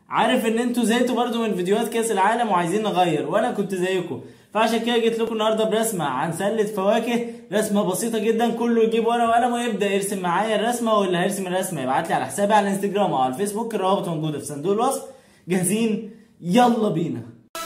عارف ان انتوا زهقتوا برضو من فيديوهات كاس العالم وعايزين نغير وانا كنت زيكم فعشان كده جيت لكم النهارده برسمه عن سله فواكه رسمه بسيطه جدا كله يجيب ورقه وقلم ويبدا يرسم معايا الرسمه واللي هيرسم الرسمه يبعت لي على حسابي على الانستجرام او على الفيسبوك الروابط موجوده في صندوق الوصف جاهزين يلا بينا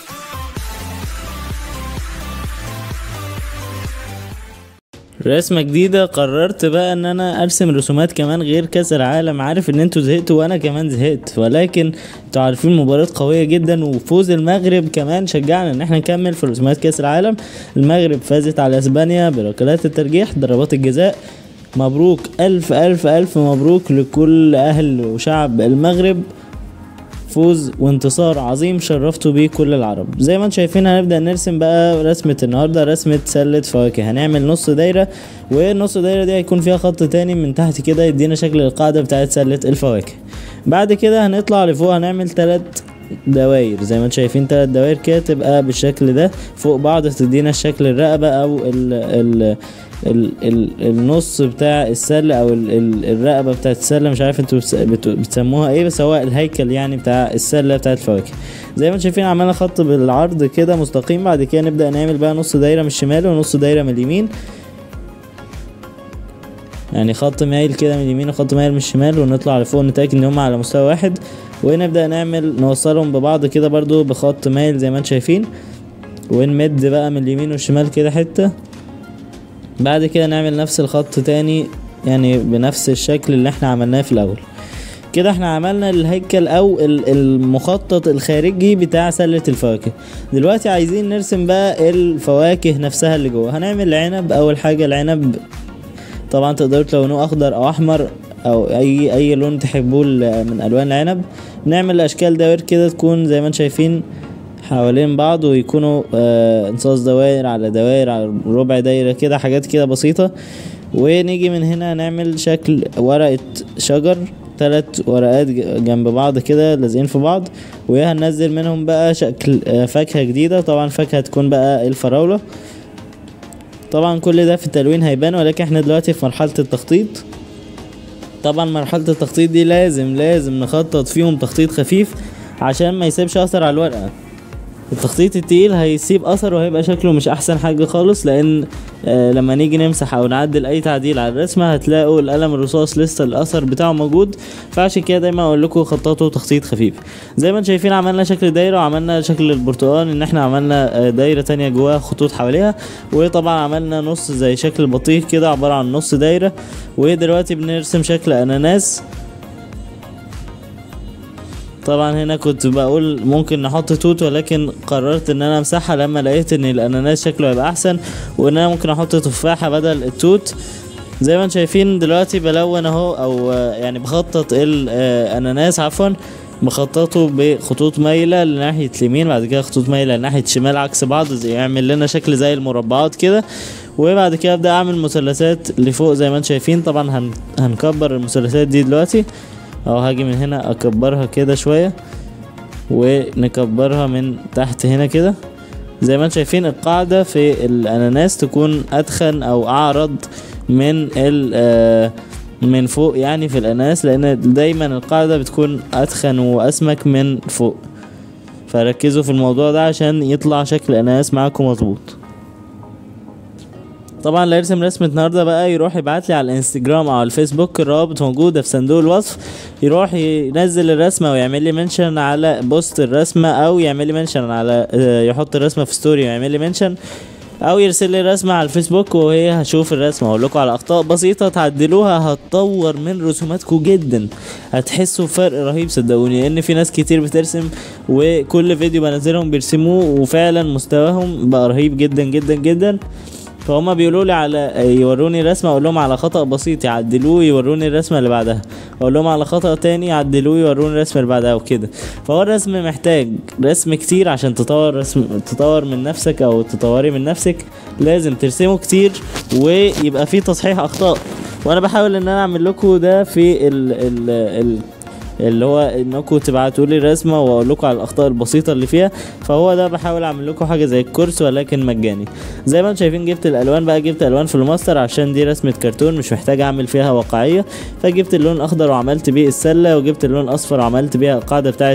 رسمة جديدة قررت بقى ان انا ارسم رسومات كمان غير كاس العالم عارف ان انتوا زهقتوا وانا كمان زهقت ولكن انتوا عارفين مباراة قوية جدا وفوز المغرب كمان شجعنا ان احنا نكمل في رسومات كاس العالم المغرب فازت على اسبانيا بركلات الترجيح ضربات الجزاء مبروك الف الف الف مبروك لكل اهل وشعب المغرب فوز وانتصار عظيم شرفتوا بيه كل العرب زي ما انتم شايفين هنبدا نرسم بقى رسمه النهارده رسمه سله فواكه هنعمل نص دايره والنص دايره دي هيكون فيها خط تاني من تحت كده يدينا شكل القاعده بتاعت سله الفواكه بعد كده هنطلع لفوق هنعمل تلات دواير زي ما انتم شايفين تلات دواير كده تبقى بالشكل ده فوق بعض تدينا الشكل الرقبه او ال ال ال ال النص بتاع السله او ال ال الرقبه بتاعت السله مش عارف انتوا بتس- بت- بتسموها ايه بس هو الهيكل يعني بتاع السله بتاعت الفواكه زي ما انتم شايفين عملنا خط بالعرض كده مستقيم بعد كده نبدا نعمل بقى نص دايره من الشمال ونص دايره من اليمين يعني خط مايل كده من اليمين وخط مايل من الشمال ونطلع لفوق نتاكد ان هم على مستوى واحد ونبدا نعمل نوصلهم ببعض كده برضو بخط مايل زي ما انتم شايفين ونمد بقى من اليمين والشمال كده حته بعد كده نعمل نفس الخط تاني يعني بنفس الشكل اللي احنا عملناه في الاول كده احنا عملنا الهيكل او ال- المخطط الخارجي بتاع سلة الفواكه دلوقتي عايزين نرسم بقى الفواكه نفسها اللي جوه هنعمل عنب اول حاجة العنب طبعا تقدروا تلونوه اخضر او احمر او اي اي لون تحبوه ل- من الوان العنب نعمل اشكال دوائر كده تكون زي ما انتم شايفين حوالين بعض ويكونوا آه انصاص دوائر على دوائر على ربع دايرة كده حاجات كده بسيطة ونيجي من هنا نعمل شكل ورقة شجر تلات ورقات ج- جنب بعض كده لازقين في بعض وهننزل منهم بقى شكل آه، فاكهة جديدة طبعا فاكهة تكون بقى الفراولة طبعا كل ده في التلوين هيبان ولكن احنا دلوقتي في مرحلة التخطيط طبعا مرحلة التخطيط دي لازم لازم نخطط فيهم تخطيط خفيف عشان ما يسيبش اثر على الورقة التخطيط التقيل هيسيب اثر وهيبقى شكله مش احسن حاجة خالص لان آه لما نيجي نمسح او نعدل اي تعديل على الرسمة هتلاقوا القلم الرصاص لسه الاثر بتاعه موجود فعشان كده دايما اقول لكم خططوا تخطيط خفيف زي ما انتم شايفين عملنا شكل دايرة وعملنا شكل البرتقال ان احنا عملنا آه، دايرة تانية جواها خطوط حواليها وطبعا عملنا نص زي شكل البطيخ كده عبارة عن نص دايرة ودلوقتي بنرسم شكل اناناس طبعا هنا كنت بقول ممكن نحط توت ولكن قررت ان انا امسحها لما لقيت ان الاناناس شكله هيبقى احسن وان انا ممكن احط تفاحة بدل التوت زي ما انتم شايفين دلوقتي بلون اهو او آه، يعني بخطط الاناناس عفوا بخططه بخطوط مايلة لناحية اليمين بعد كده خطوط مايلة لناحية الشمال عكس بعض زي يعمل لنا شكل زي المربعات كده وبعد كده ابدا اعمل مثلثات لفوق زي ما انتم شايفين طبعا هن... هنكبر المثلثات دي دلوقتي او هاجي من هنا اكبرها كده شوية ونكبرها من تحت هنا كده زي ما انتم شايفين القاعدة في الأناناس تكون أدخن أو أعرض من ال آه، من فوق يعني في الأناناس لأن دايما القاعدة بتكون أدخن وأسمك من فوق فركزوا في الموضوع ده عشان يطلع شكل الأناناس معاكم مظبوط طبعا اللي يرسم رسمة النهارده بقى يروح يبعت لي على الانستجرام او على الفيسبوك الروابط موجودة في صندوق الوصف يروح ينزل الرسمة ويعمل لي منشن على بوست الرسمة او يعمل لي منشن على آه، يحط الرسمة في ستوري ويعمل لي منشن او يرسل لي رسمة على الفيسبوك وهي هشوف الرسمة واقول لكم على اخطاء بسيطة تعدلوها هتطور من رسوماتكم جدا هتحسوا بفرق رهيب صدقوني لان في ناس كتير بترسم وكل فيديو بنزلهم بيرسموه وفعلا مستواهم بقى رهيب جدا جدا جدا فهم بيقولوا لي على يوروني رسمه اقول لهم على خطا بسيط يعدلوه يوروني الرسمه اللي بعدها اقول لهم على خطا تاني يعدلوه يوروني الرسمه اللي بعدها وكده فهو الرسم محتاج رسم كتير عشان تطور رسم تطور من نفسك او تطوري من نفسك لازم ترسمه كتير ويبقى فيه تصحيح اخطاء وانا بحاول ان انا اعمل لكم ده في ال ال ال اللي هو انكم تبعتوا لي رسمه واقول لكم على الاخطاء البسيطه اللي فيها فهو ده بحاول اعمل لكم حاجه زي الكورس ولكن مجاني زي ما انتم شايفين جبت الالوان بقى جبت الوان في الماستر عشان دي رسمه كرتون مش محتاج اعمل فيها واقعيه فجبت اللون الاخضر وعملت بيه السله وجبت اللون الاصفر وعملت بيها القاعده بتاعت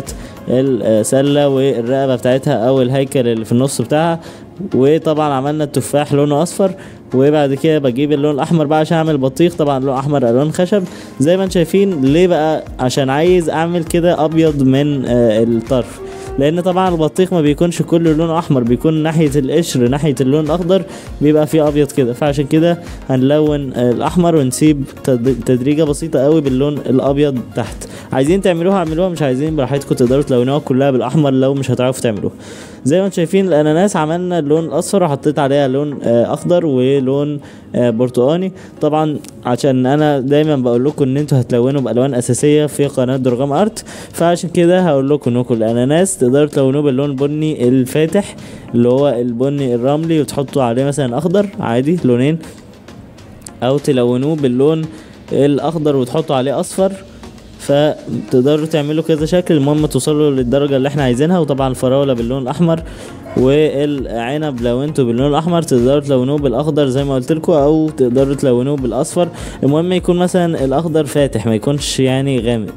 السله والرقبه بتاعتها او الهيكل اللي في النص بتاعها وطبعا عملنا التفاح لونه اصفر وبعد كده بجيب اللون الاحمر بقى عشان اعمل بطيخ طبعا اللون الاحمر الوان خشب زي ما انتم شايفين ليه بقى عشان عايز اعمل كده ابيض من آه، الطرف لان طبعا البطيخ ما بيكونش كله لونه احمر بيكون ناحيه القشر ناحيه اللون الاخضر بيبقى فيه ابيض كده فعشان كده هنلون آه، الاحمر ونسيب تد- تدريجه بسيطه قوي باللون الابيض تحت عايزين تعملوها اعملوها مش عايزين براحتكم تقدروا تلونوها كلها بالاحمر لو مش هتعرفوا تعملوها زي ما انتم شايفين الاناناس عملنا اللون الاصفر وحطيت عليها لون آه، اخضر ولون آه، برتقاني طبعا عشان انا دايما بقول لكم ان انتوا هتلونوا بالوان اساسيه في قناه درغام ارت فعشان كده هقول لكم انكم الاناناس تقدروا تلونوه باللون البني الفاتح اللي هو البني الرملي وتحطوا عليه مثلا اخضر عادي لونين او تلونوه باللون الاخضر وتحطوا عليه اصفر فتقدروا تعملوا كذا شكل المهم توصلوا للدرجة اللي احنا عايزينها وطبعا الفراولة باللون الاحمر والعنب لو انتوا باللون الاحمر تقدروا تلونوه بالاخضر زي ما قلت لكم او تقدروا تلونوه بالاصفر المهم يكون مثلا الاخضر فاتح ما يكونش يعني غامق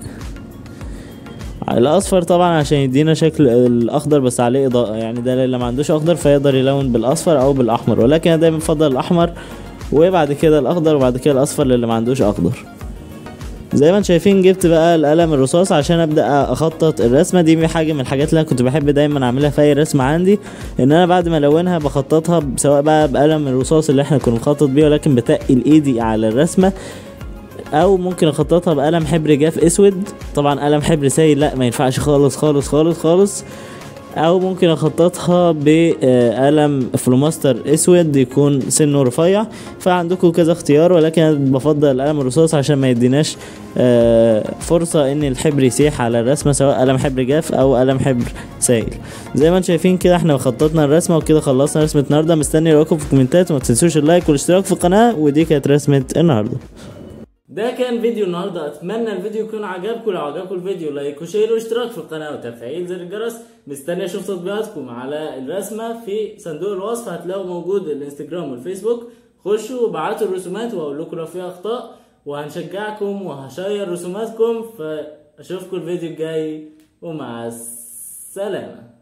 الاصفر طبعا عشان يدينا شكل الاخضر بس عليه اضاءه يعني ده اللي ما عندوش اخضر فيقدر يلون بالاصفر او بالاحمر ولكن انا دايما بفضل الاحمر وبعد كده الاخضر وبعد كده الاصفر للي ما عندوش اخضر زي ما انتم شايفين جبت بقى القلم الرصاص عشان ابدا اخطط الرسمه دي حاجه من الحاجات اللي انا كنت بحب دايما اعملها في اي رسمه عندي ان انا بعد ما الونها بخططها سواء بقى بقلم الرصاص اللي احنا كنا بنخطط بيه ولكن بتقل ايدي على الرسمه او ممكن اخططها بقلم حبر جاف اسود طبعا قلم حبر سايل لا ما ينفعش خالص خالص خالص خالص او ممكن اخططها بقلم فلوماستر اسود يكون سنه رفيع فعندكم كذا اختيار ولكن انا بفضل القلم الرصاص عشان ما يديناش آه، فرصة ان الحبر يسيح على الرسمة سواء قلم حبر جاف او قلم حبر سائل زي ما انتم شايفين كده احنا خططنا الرسمة وكده خلصنا رسمة النهاردة مستني رأيكم في الكومنتات وما تنسوش اللايك والاشتراك في القناة ودي كانت رسمة النهاردة ده كان فيديو النهارده اتمنى الفيديو يكون عجبكم لو عجبكم الفيديو لايك وشير واشتراك في القناه وتفعيل زر الجرس مستني اشوف تطبيقاتكم على الرسمه في صندوق الوصف هتلاقوا موجود الانستجرام والفيسبوك خشوا وابعتوا الرسومات واقول لكم لو فيها اخطاء وهنشجعكم وهشير رسوماتكم فاشوفكم الفيديو الجاي ومع السلامه